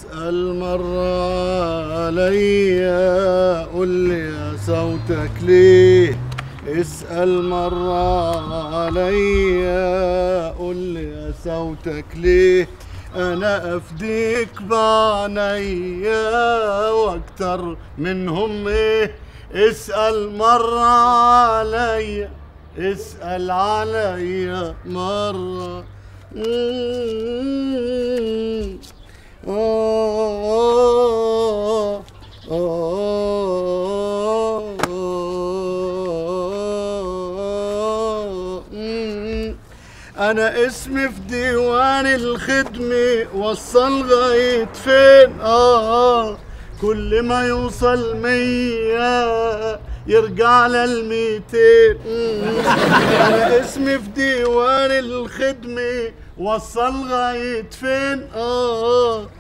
اسأل مرة عليا قول لي يا صوتك ليه اسأل مرة عليا قول لي يا صوتك ليه انا افديك بعنيا واكتر منهم ايه اسأل مرة عليا اسأل عليا مرة مم. آه آه آه مم. انا اسمي في ديوان الخدمة وصل لغاية فين اه كل ما يوصل مية يرجع للميتين مم. انا اسمي في ديوان الخدمة وصل لغاية فين اه